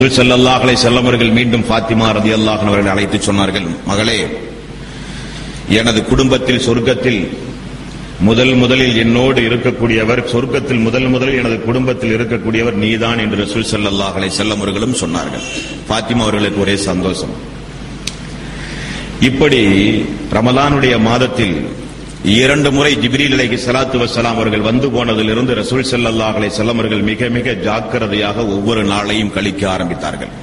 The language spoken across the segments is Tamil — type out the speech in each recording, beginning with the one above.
செல்லல்லாஹலை செல்லவர்கள் மீண்டும் ஃபாத்திமா ரதி அல்லாஹ் அவர்களை அழைத்து சொன்னார்கள் மகளே எனது குடும்பத்தில் சொர்க்கத்தில் முதல் முதலில் என்னோடு இருக்கக்கூடியவர் சொர்க்கத்தில் முதல் முதலில் எனது குடும்பத்தில் இருக்கக்கூடியவர் நீதான் என்று ரசூல் ஸல்லல்லாஹு அலைஹி வஸல்லம் அவர்களும் சொன்னார்கள் ஃபாத்திமா அவர்களுக்கு ஒரே சந்தோஷம் இப்படி ரமலானுடைய மாதத்தில் இரண்டு முறை ஜிப்ரீல் அலைஹி ஸலாத்து வஸ்ஸலாம் அவர்கள் வந்து போனதிலிருந்து ரசூல் ஸல்லல்லாஹு அலைஹி வஸல்லம் அவர்கள் மிக மிக ஜாக்கிரதையாக ஒவ்வொரு நாளையும் கழிக்க ஆரம்பித்தார்கள்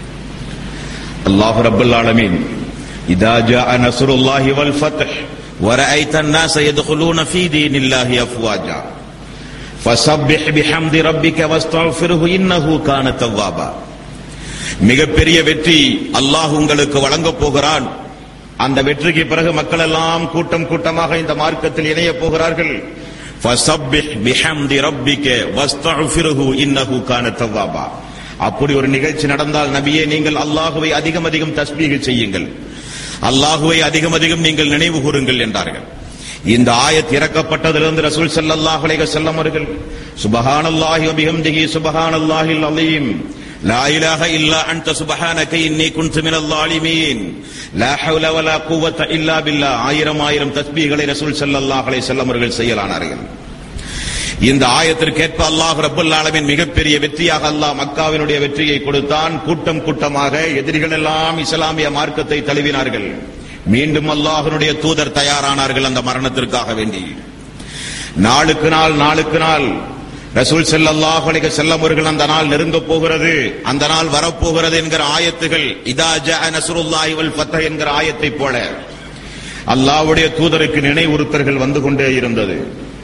அல்லாஹ் ரப்பல் ஆலமீன் இதா ஜாஅ நஸ்ருல்லாஹி வல் ஃபத்ஹ் ورأيت الناس يدخلون في دين الله أفواجا فسبح بحمد ربك واستغفره إنه كان توابا மிகப்பெரிய வெற்றி அல்லாஹ் உங்களுக்கு வழங்கப் போகிறான் அந்த வெற்றிக்கு பிறகு மக்கள் எல்லாம் கூட்டம் கூட்டமாக இந்த மார்க்கத்தில் இணைய போகிறார்கள் فسبح بحمد ربك واستغفره إنه كان توابا அப்படி ஒரு நிகழ்ச்சி நடந்தால் நபியே நீங்கள் அல்லாஹுவை அதிகம் அதிகம் தஸ்பீக செய்யுங்கள் அல்லாஹுவை அதிகம் அதிகம் நீங்கள் நினைவு கூறுங்கள் என்றார்கள் இந்த ஆயத் இறக்கப்பட்டதிலிருந்து ரசூல் ஸல்லல்லாஹு அலைஹி வஸல்லம் அவர்கள் சுபஹானல்லாஹி வ பிஹம்திஹி சுபஹானல்லாஹில் அலீம் லா இலாஹ இல்லா அன்த சுபஹானக இன்னி குன்து மினல் ஸாலிமீன் லா ஹவ்ல வலா குவத்த இல்லா பில்லாஹ் ஆயிரம் ஆயிரம் தஸ்பீகளை ரசூல் ஸல்லல்லாஹு அலைஹி வஸல்லம் அவர்கள் செய்யலானார்கள் இந்த ஆயத்திற்கேற்ப அல்லாஹ் ரப்பல் ஆலமின் மிகப்பெரிய வெற்றியாக அல்லாஹ் மக்காவினுடைய வெற்றியை கொடுத்தான் கூட்டம் கூட்டமாக எதிரிகள் எல்லாம் இஸ்லாமிய மார்க்கத்தை தழுவினார்கள் மீண்டும் அல்லாஹ்வுடைய தூதர் தயாரானார்கள் அந்த மரணத்திற்காக வேண்டி நாளுக்கு நாள் நாளுக்கு நாள் ரசூல் ஸல்லல்லாஹு அலைஹி வஸல்லம் அவர்கள் அந்த நாள் நெருங்க போகிறது அந்த நாள் வரப்போகிறது என்கிற ஆயத்துகள் இதா ஜஅ நஸ்ருல்லாஹி வல் ஃபத்ஹ் என்கிற ஆயத்தை போல அல்லாஹ்வுடைய தூதருக்கு நினைவுறுத்தல்கள் வந்து கொண்டே இருந்தது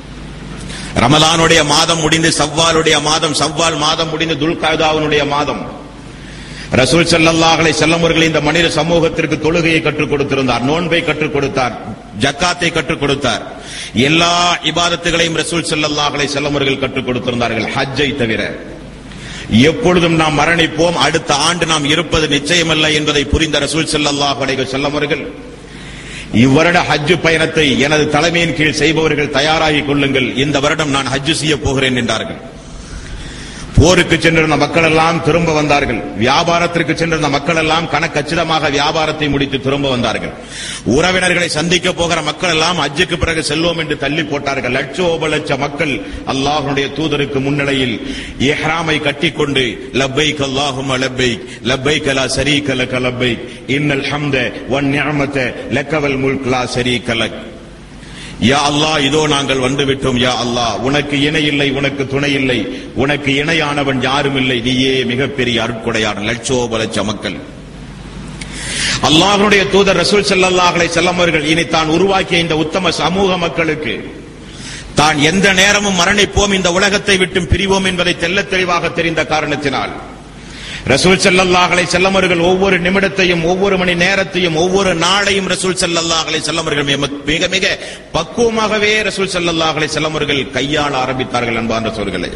ரமலானுடைய மாதம் முடிந்து சவ்வாலுடைய மாதம் சவ்வால் மாதம் முடிந்து துல்காதாவுடைய மாதம் ரசூல் ஸல்லல்லாஹு அலைஹி வஸல்லம் அவர்கள் இந்த மனித சமூகத்திற்கு தொழுகையை கற்றுக் கொடுத்திருந்தார் நோன்பை கற்றுக் கொடுத்தார் ஜக்காத்தை கற்றுக் கொடுத்தார் எல்லா இபாதத்துகளையும் ரசூல் ஸல்லல்லாஹு அலைஹி வஸல்லம் அவர்கள் கற்றுக் கொடுத்திருந்தார்கள் ஹஜ்ஜை தவிர எப்பொழுதும் நாம் மரணிப்போம் அடுத்த ஆண்டு நாம் இருப்பது நிச்சயமல்ல என்பதை புரிந்த ரசூல் ஸல்லல்லாஹு அலைஹி வஸல்லம் அவர்கள் இவ்வருட ஹஜ் பயணத்தை எனது தலைமையின் கீழ் செய்பவர்கள் தயாராகிக் கொள்ளுங்கள் இந்த வருடம் நான் ஹஜ் செய்ய போகிறேன் என்றார்கள் போருக்கு சென்றிருந்த மக்கள் எல்லாம் திரும்ப வந்தார்கள் வியாபாரத்திற்கு சென்றிருந்த மக்கள் எல்லாம் கணக்கச்சிதமாக வியாபாரத்தை முடித்து திரும்ப வந்தார்கள் உறவினர்களை சந்திக்க போகிற மக்கள் எல்லாம் ஹஜ்ஜுக்கு பிறகு செல்வோம் என்று தள்ளி போட்டார்கள் லட்சோப லட்ச மக்கள் அல்லாஹ்வுடைய தூதருக்கு முன்னிலையில் இஹ்ராமை கட்டிக்கொண்டு லப்பைக் அல்லாஹும் லப்பைக் லப்பைக் லா ஷரீக லக லப்பைக் இன்னல் ஹம்த வன் நிஅமத லக்கவல் முல்க் லா ஷரீக லக் யா அல்லாஹ் இதோ நாங்கள் வந்து விட்டோம் யா அல்லாஹ் உனக்கு இணை இல்லை உனக்கு துணை இல்லை உனக்கு இணையானவன் யாரும் இல்லை நீயே மிகப்பெரிய அருட்கொடையாளர் லட்சோப லட்ச மக்கள் அல்லாஹ்வுடைய தூதர் ரசூல் ஸல்லல்லாஹு அலைஹி வஸல்லம் அவர்கள் இனி தான் உருவாக்கிய இந்த உத்தம சமூக மக்களுக்கு தான் எந்த நேரமும் மரணிப்போம் இந்த உலகத்தை விட்டும் பிரிவோம் என்பதை தெள்ளத் தெளிவாக தெரிந்த காரணத்தினால் ரசூல் ஸல்லல்லாஹு அலைஹி வஸல்லம் அவர்கள் ஒவ்வொரு நிமிடத்தையும் ஒவ்வொரு மணி நேரத்தையும் ஒவ்வொரு நாளையும் ரசூல் ஸல்லல்லாஹு அலைஹி வஸல்லம் அவர்கள் மிக மிக பக்குவமாகவே ரசூல் ஸல்லல்லாஹு அலைஹி வஸல்லம் அவர்கள் கையாள ஆரம்பித்தார்கள் அன்பார்ந்த சோர்களே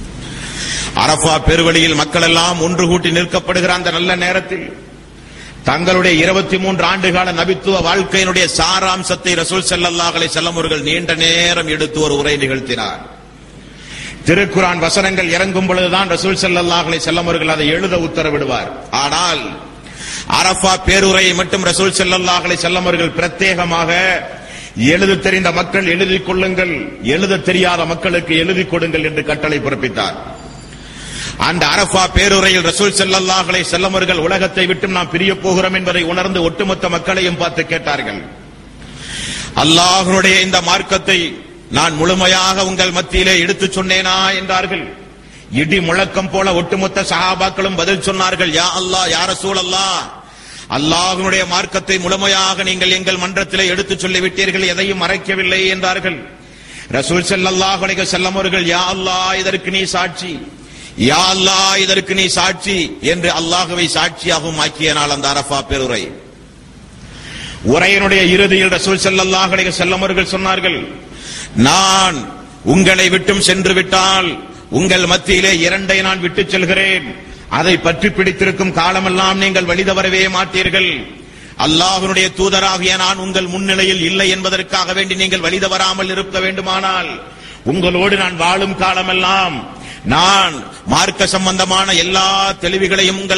அரஃபா பெருவழியில் மக்கள் எல்லாம் ஒன்று கூட்டி நிற்கப்படுகிற அந்த நல்ல நேரத்தில் தங்களுடைய இருபத்தி மூன்று ஆண்டுகால நபித்துவ வாழ்க்கையினுடைய சாராம்சத்தை ரசூல் ஸல்லல்லாஹு அலைஹி வஸல்லம் அவர்கள் நீண்ட நேரம் எடுத்து ஒரு உரை நிகழ்த்தினார் திருக்குரான் வசனங்கள் இறங்கும் பொழுதுதான் ரசூல் ஸல்லல்லாஹு அலைஹி வஸல்லம் அவர்கள் அதை எழுத உத்தரவிடுவார் ஆனால் அரஃபா பேருரையை மட்டும் ரசூல் ஸல்லல்லாஹு அலைஹி வஸல்லம் அவர்கள் பிரத்யேகமாக எழுத தெரிந்த மக்கள் எழுதிக் கொள்ளுங்கள் எழுத தெரியாத மக்களுக்கு எழுதிக் கொடுங்கள் என்று கட்டளை பிறப்பித்தார் அந்த அரஃபா பேருரையில் ரசூல் ஸல்லல்லாஹு அலைஹி வஸல்லம் அவர்கள் உலகத்தை விட்டு நாம் பிரிய போகிறோம் என்பதை உணர்ந்து ஒட்டுமொத்த மக்களையும் பார்த்து கேட்டார்கள் அல்லாஹ்வுடைய இந்த மார்க்கத்தை நான் முழுமையாக உங்கள் மத்தியிலே எடுத்துச் சொன்னேனா என்றார்கள் இடி முழக்கம் போல ஒட்டுமொத்த சஹாபாக்களும் பதில் சொன்னார்கள் யா அல்லாஹ் யா ரசூல் அல்லாஹ் அல்லாஹ்வுடைய மார்க்கத்தை முழுமையாக நீங்கள் எங்கள் மன்றத்திலே எடுத்துச் சொல்லிவிட்டீர்கள் எதையும் மறைக்கவில்லை என்றார்கள் ரசூல் ஸல்லல்லாஹு அலைஹி வஸல்லம் அவர்கள் யா அல்லாஹ் இதற்கு நீ சாட்சி யா அல்லாஹ் இதற்கு நீ சாட்சி என்று அல்லாஹ்வை சாட்சியாகவும் ஆக்கிய நாள் அந்த அரஃபா பெருரை உரையினுடைய இறுதியில் ரசூல் ஸல்லல்லாஹு அலைஹி வஸல்லம் அவர்கள் சொன்னார்கள் நான் உங்களை விட்டும் சென்று விட்டால் உங்கள் மத்தியிலே இரண்டை நான் விட்டுச் செல்கிறேன் அதை பற்றி பிடித்திருக்கும் காலமெல்லாம் நீங்கள் வழிதவரவே மாட்டீர்கள் அல்லாஹ்வுடைய தூதராகிய நான் உங்கள் முன்னிலையில் இல்லை என்பதற்காக வேண்டி நீங்கள் வழிதவராமல் இருக்க வேண்டுமானால் உங்களோடு நான் வாழும் காலமெல்லாம் நான் மார்க்க சம்பந்தமான எல்லா தெளிவுகளையும் உங்கள்